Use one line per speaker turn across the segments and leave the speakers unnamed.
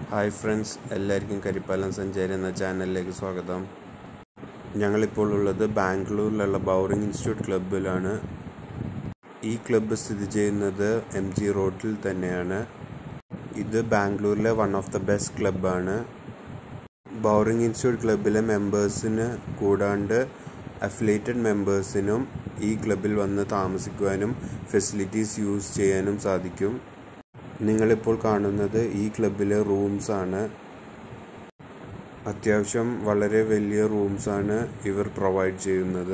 Hi friends എല്ലാവർക്കും കരിപ്പാലം സഞ്ചാരി എന്ന ചാനലിലേക്ക് സ്വാഗതം ഞങ്ങളിപ്പോൾ ഉള്ളത് ബാംഗ്ലൂരിലുള്ള ബൗറിംഗ് ഇൻസ്റ്റിറ്റ്യൂട്ട് ക്ലബിലാണ് ഈ ക്ലബ്ബ് സ്ഥിതി ചെയ്യുന്നത് എം ജി റോഡിൽ തന്നെയാണ് ഇത് ബാംഗ്ലൂരിലെ വൺ ഓഫ് ദ ബെസ്റ്റ് ക്ലബ്ബാണ് ബൗറിംഗ് ഇൻസ്റ്റിറ്റ്യൂട്ട് ക്ലബിലെ മെമ്പേഴ്സിന് കൂടാണ്ട് അഫിലേറ്റഡ് മെമ്പേഴ്സിനും ഈ ക്ലബിൽ വന്ന് താമസിക്കുവാനും ഫെസിലിറ്റീസ് യൂസ് ചെയ്യാനും സാധിക്കും നിങ്ങളിപ്പോൾ കാണുന്നത് ഈ ക്ലബിലെ റൂംസ് ആണ് അത്യാവശ്യം വളരെ വലിയ റൂംസ് ആണ് ഇവർ പ്രൊവൈഡ് ചെയ്യുന്നത്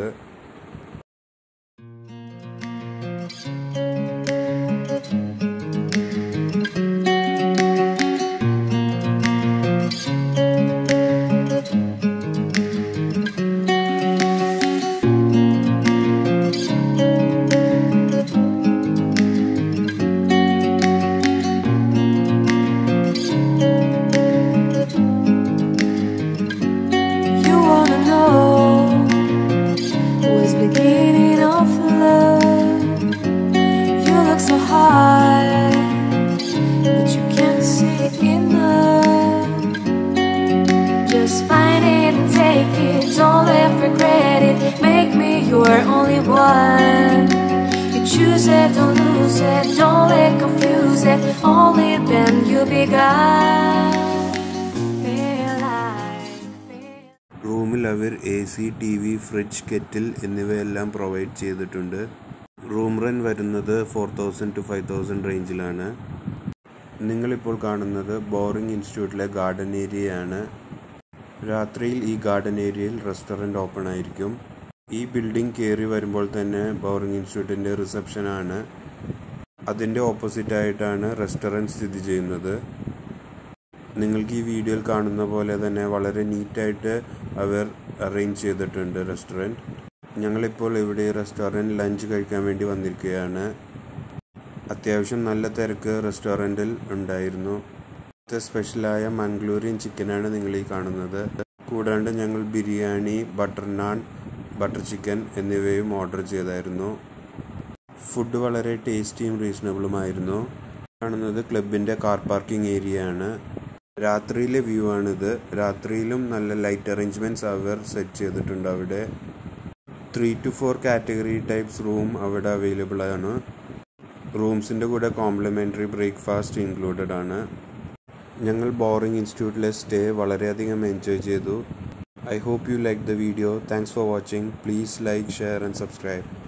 You wanna know what's beginning of love? You look so high, but you can't see enough. Just find it and take it, don't live regret it. Make me your only one. You choose it, don't lose it, don't let confuse it. Only then you begun. Feel like, feel
റൂമിൽ അവർ A C T V fridge kettle എന്നിവയെല്ലാം provide ചെയ്തിട്ടുണ്ട് room Wren വരുന്നത് four thousand two five thousand റേഞ്ചിലാണ് നിങ്ങളിപ്പോൾ കാണുന്നത് boring ഇൻസ്റ്റിറ്റ്യൂട്ടിലെ garden ഏരിയയാണ് രാത്രിയിൽ ഈ ഗാർഡൻ ഏരിയയിൽ റെസ്റ്റോറൻറ്റ് ഓപ്പൺ ആയിരിക്കും ഈ ബിൽഡിംഗ് കയറി വരുമ്പോൾ തന്നെ ബോറിംഗ് ഇൻസ്റ്റിറ്റ്യൂട്ടിൻ്റെ റിസപ്ഷനാണ് അതിൻ്റെ ഓപ്പോസിറ്റ് ആയിട്ടാണ് റെസ്റ്റോറൻറ്റ് സ്ഥിതി ചെയ്യുന്നത് നിങ്ങൾക്ക് ഈ വീഡിയോയിൽ കാണുന്ന പോലെ തന്നെ വളരെ നീറ്റായിട്ട് അവർ അറേഞ്ച് ചെയ്തിട്ടുണ്ട് റെസ്റ്റോറൻറ്റ് ഞങ്ങളിപ്പോൾ ഇവിടെ റെസ്റ്റോറൻറ്റ് ലഞ്ച് കഴിക്കാൻ വേണ്ടി വന്നിരിക്കുകയാണ് അത്യാവശ്യം നല്ല തിരക്ക് റെസ്റ്റോറൻറ്റിൽ ഉണ്ടായിരുന്നു ഇന്നത്തെ സ്പെഷ്യലായ മംഗ്ലൂരിയൻ ചിക്കനാണ് നിങ്ങൾ ഈ കാണുന്നത് കൂടാണ്ട് ഞങ്ങൾ biryani butter naan butter chicken എന്നിവയും ഓർഡർ ചെയ്തായിരുന്നു ഫുഡ് വളരെ ടേസ്റ്റിയും റീസണബിളുമായിരുന്നു കാണുന്നത് ക്ലബിൻ്റെ കാർ പാർക്കിംഗ് ഏരിയ ആണ് രാത്രിയിലെ വ്യൂ ആണിത് രാത്രിയിലും നല്ല ലൈറ്റ് അറേഞ്ച്മെൻറ്റ്സ് അവർ സെറ്റ് ചെയ്തിട്ടുണ്ട് അവിടെ three to four category types room അവിടെ അവൈലബിൾ ആണ് റൂംസിൻ്റെ കൂടെ കോംപ്ലിമെൻ്ററി ബ്രേക്ക്ഫാസ്റ്റ് ഇൻക്ലൂഡഡ് ആണ് ഞങ്ങൾ ബോറിംഗ് ഇൻസ്റ്റിറ്റ്യൂട്ടിലെ സ്റ്റേ വളരെയധികം എൻജോയ് ചെയ്തു I hope you like the video thanks for watching please like share and subscribe